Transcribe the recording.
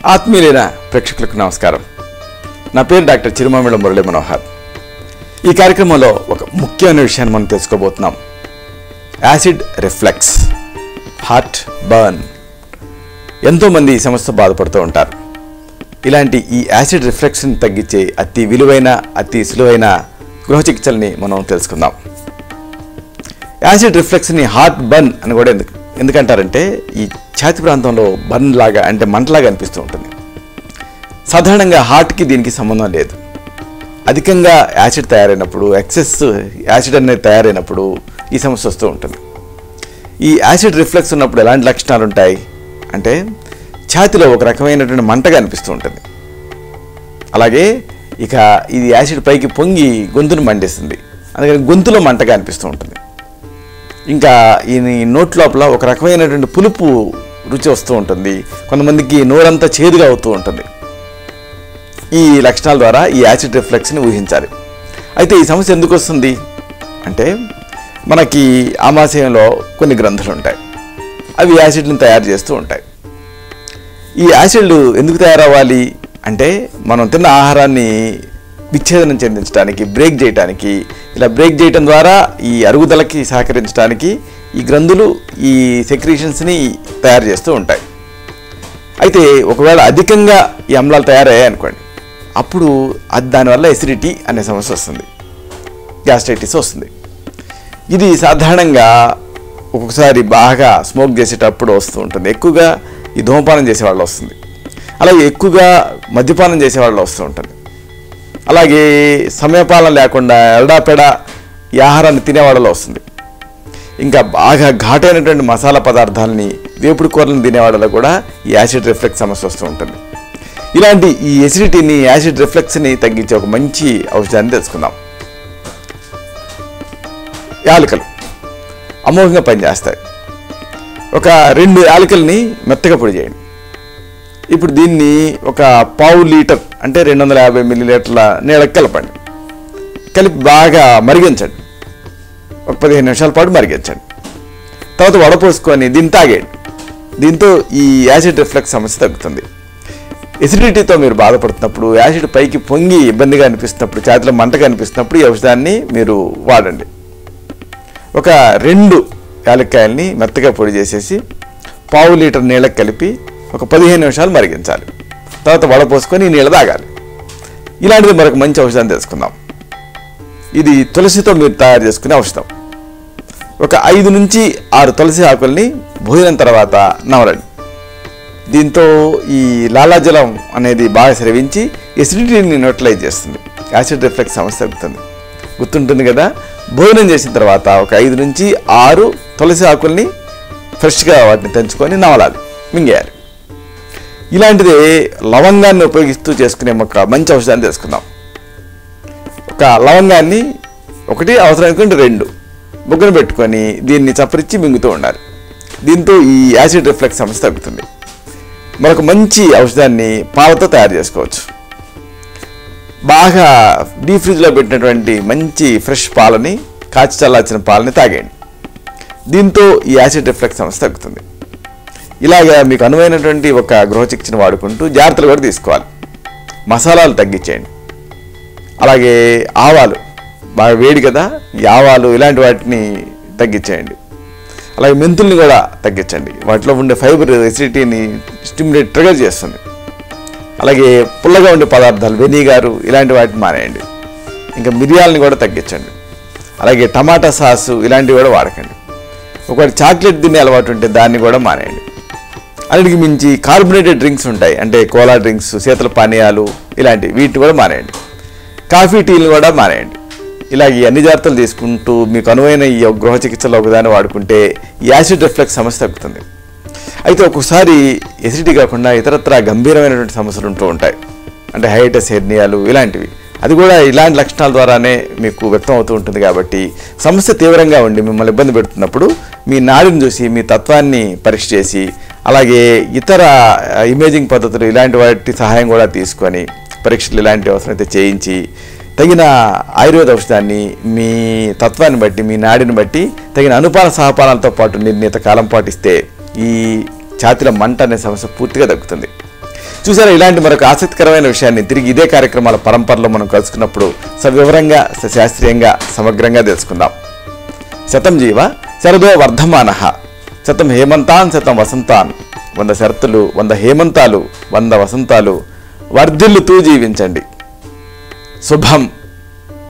ఆత్మీయులైన ప్రేక్షకులకు నమస్కారం నా పేరు డాక్టర్ చిరుమామిళ మురళీ మనోహర్ ఈ కార్యక్రమంలో ఒక ముఖ్యమైన విషయాన్ని మనం తెలుసుకోబోతున్నాం యాసిడ్ రిఫ్లెక్స్ హార్ట్ బర్న్ ఎంతోమంది ఈ సమస్య బాధపడుతూ ఉంటారు ఇలాంటి ఈ యాసిడ్ రిఫ్లెక్స్ని తగ్గించే అతి విలువైన అతి సులువైన గృహ చికిత్సల్ని మనం తెలుసుకుందాం యాసిడ్ రిఫ్లెక్స్ని హార్ట్ బర్న్ అని కూడా ఎందుకు ఎందుకంటారంటే ఈ ఛాతి ప్రాంతంలో బర్న్ లాగా అంటే మంటలాగా అనిపిస్తూ ఉంటుంది సాధారణంగా హార్ట్కి దీనికి సంబంధం లేదు అధికంగా యాసిడ్ తయారైనప్పుడు ఎక్సెస్ యాసిడ్ అనేది తయారైనప్పుడు ఈ సమస్య వస్తూ ఉంటుంది ఈ యాసిడ్ రిఫ్లెక్స్ ఉన్నప్పుడు ఎలాంటి లక్షణాలు ఉంటాయి అంటే ఛాతిలో ఒక రకమైనటువంటి మంటగా అనిపిస్తూ ఉంటుంది అలాగే ఇక ఇది యాసిడ్ పైకి పొంగి గొంతును మండిస్తుంది అందుకని గొంతులో మంటగా అనిపిస్తూ ఉంటుంది ఇంకా ఈ నోట్ లోపల ఒక రకమైనటువంటి పులుపు రుచి వస్తూ ఉంటుంది కొంతమందికి నోరంతా చేదుగా అవుతూ ఉంటుంది ఈ లక్షణాల ద్వారా ఈ యాసిడ్ రిఫ్లెక్స్ని ఊహించాలి అయితే ఈ సమస్య ఎందుకు వస్తుంది అంటే మనకి ఆమాశయంలో కొన్ని గ్రంథులు ఉంటాయి అవి యాసిడ్ని తయారు చేస్తూ ఉంటాయి ఈ యాసిడ్లు ఎందుకు తయారవ్వాలి అంటే మనం తిన్న ఆహారాన్ని విచ్ఛేదనం చెందించడానికి బ్రేక్ చేయడానికి ఇలా బ్రేక్ చేయడం ద్వారా ఈ అరుగుదలకి సహకరించడానికి ఈ గ్రంథులు ఈ సెక్రీషన్స్ని తయారు చేస్తూ ఉంటాయి అయితే ఒకవేళ అధికంగా ఈ అమ్లాలు తయారయ్యాయి అనుకోండి అప్పుడు అది దానివల్ల ఎసిడిటీ అనే సమస్య వస్తుంది గ్యాస్ట్రైటిస్ వస్తుంది ఇది సాధారణంగా ఒక్కొక్కసారి బాగా స్మోక్ చేసేటప్పుడు వస్తూ ఉంటుంది ఎక్కువగా ఈ ధూమపానం చేసేవాళ్ళు వస్తుంది అలాగే ఎక్కువగా మద్యపానం చేసేవాళ్ళు వస్తూ ఉంటుంది అలాగే సమయపాలన లేకుండా ఎడాపెడా ఈ ఆహారాన్ని తినేవాళ్ళలో వస్తుంది ఇంకా బాగా ఘాటైనటువంటి మసాలా పదార్థాలని వేపుడు కూరలను తినేవాళ్ళలో కూడా ఈ యాసిడ్ రిఫ్లెక్స్ సమస్య వస్తూ ఉంటుంది ఇలాంటి ఈ ఎసిడిటీని యాసిడ్ రిఫ్లెక్స్ని తగ్గించే ఒక మంచి ఔషధాన్ని తెలుసుకుందాం యాలకలు అమోఘంగా పనిచేస్తాయి ఒక రెండు యాలకల్ని మెత్తగా పొడి చేయండి ఇప్పుడు దీన్ని ఒక పావు లీటర్ అంటే రెండు వందల యాభై మిల్లీలీటర్ల నీళ్ళకి కలపండి కలిపి బాగా మరిగించండి ఒక పదిహేను నిమిషాల పాటు మరిగించండి తర్వాత వడపోసుకొని దీన్ని తాగేయండి దీంతో ఈ యాసిడ్ రిఫ్లెక్స్ సమస్య తగ్గుతుంది ఎసిడిటీతో మీరు బాధపడుతున్నప్పుడు యాసిడ్ పైకి పొంగి ఇబ్బందిగా అనిపిస్తున్నప్పుడు ఛాతిలో మంటగా అనిపిస్తున్నప్పుడు ఈ ఔషధాన్ని మీరు వాడండి ఒక రెండు యాలక్కాయల్ని మెత్తగా పొడి చేసేసి పావు లీటర్ నీళ్ళకి కలిపి ఒక పదిహేను నిమిషాలు మరిగించాలి తర్వాత వడపోసుకొని ఈ నీళ్ళు తాగాలి ఇలాంటిది మరొక మంచి ఔషధం తెలుసుకుందాం ఇది తులసితో మీరు తయారు చేసుకునే ఔషధం ఒక ఐదు నుంచి ఆరు తులసి ఆకుల్ని భోజనం తర్వాత నవలండి దీంతో ఈ లాలాజలం అనేది బాగా స్రవించి ఎసిడిటీని న్యూట్రలైజ్ చేస్తుంది యాసిడ్ రిఫ్లెక్స్ సమస్య తగ్గుతుంది గుర్తుంటుంది కదా భోజనం చేసిన తర్వాత ఒక ఐదు నుంచి ఆరు తులసి ఆకుల్ని ఫ్రెష్గా వాటిని తెంచుకొని నవలాలి మింగేయాలి ఇలాంటిది లవంగాన్ని ఉపయోగిస్తూ చేసుకునే ఒక మంచి ఔషధాన్ని తెలుసుకుందాం ఒక లవంగాన్ని ఒకటి అవసరం అనుకుంటే రెండు బొగ్గన పెట్టుకొని దీన్ని చప్పరించి మింగుతూ ఉండాలి దీంతో ఈ యాసిడ్ రిఫ్లెక్స్ సమస్య తగ్గుతుంది మరొక మంచి ఔషధాన్ని పాలతో తయారు చేసుకోవచ్చు బాగా డీ ఫ్రిడ్జ్లో పెట్టినటువంటి మంచి ఫ్రెష్ పాలని కాచి చల్లార్చిన పాలని తాగేయండి దీంతో ఈ యాసిడ్ రిఫ్లెక్స్ సమస్య తగ్గుతుంది ఇలాగా మీకు అనువైనటువంటి ఒక గృహ చికిత్సను వాడుకుంటూ జాగ్రత్తలు కూడా తీసుకోవాలి మసాలాలు తగ్గించేయండి అలాగే ఆవాలు బాగా వేడి కదా ఈ ఆవాలు ఇలాంటి వాటిని తగ్గించేయండి అలాగే మెంతుల్ని కూడా తగ్గించండి వాటిలో ఉండే ఫైబర్ ఎసిడిటీని స్టిమ్యులేట్ ట్రిగర్ చేస్తుంది అలాగే పుల్లగా ఉండే పదార్థాలు వెనిగారు ఇలాంటి వాటిని మానేయండి ఇంకా మిరియాలని కూడా తగ్గించండి అలాగే టమాటా సాసు ఇలాంటివి కూడా వాడకండి ఒకవేళ చాక్లెట్ తినే అలవాటు ఉంటే దాన్ని కూడా మానేయండి అన్నిటికి మించి కార్బొనేటెడ్ డ్రింక్స్ ఉంటాయి అంటే కోలా డ్రింక్స్ శీతల పానీయాలు ఇలాంటివి వీటిని కూడా మానేయండి కాఫీ టీలు కూడా మానేయండి ఇలా ఈ అన్ని జాగ్రత్తలు తీసుకుంటూ మీకు అనువైన ఈ గృహ చికిత్సలో ఒకదాన్ని వాడుకుంటే ఈ యాసిడ్ రిఫ్లెక్స్ సమస్య తగ్గుతుంది అయితే ఒక్కొక్కసారి ఎసిడిటీ కాకుండా ఇతరత్ర గంభీరమైనటువంటి సమస్యలు ఉంటూ ఉంటాయి అంటే హైటస్ హెర్నియాలు ఇలాంటివి అది కూడా ఇలాంటి లక్షణాల ద్వారానే మీకు వ్యక్తం అవుతూ ఉంటుంది కాబట్టి సమస్య తీవ్రంగా ఉండి మిమ్మల్ని ఇబ్బంది పెడుతున్నప్పుడు మీ నాడిని చూసి మీ తత్వాన్ని పరీక్ష చేసి అలాగే ఇతర ఆ, ఇమేజింగ్ పద్ధతులు ఇలాంటి వాటి సహాయం కూడా తీసుకొని పరీక్షలు ఇలాంటి అవసరమైతే చేయించి తగిన ఆయుర్వేద ఔషధాన్ని మీ తత్వాన్ని బట్టి మీ నాడిని బట్టి తగిన అనుపాన సహపానాలతో పాటు నిర్ణీత కాలం పాటిస్తే ఈ ఛాతిలో మంట అనే సమస్య పూర్తిగా తగ్గుతుంది చూసారా ఇలాంటి మరొక ఆసక్తికరమైన విషయాన్ని తిరిగి ఇదే కార్యక్రమాల పరంపరలో మనం కలుసుకున్నప్పుడు సవివరంగా సశాస్త్రీయంగా సమగ్రంగా తెలుసుకుందాం శతం జీవ శరదో వర్ధమాన శతం హేమంతాన్ శతం వసంతాన్ వంద శరతులు వంద హేమంతాలు వంద వసంతాలు వర్ధిల్లుతూ జీవించండి శుభం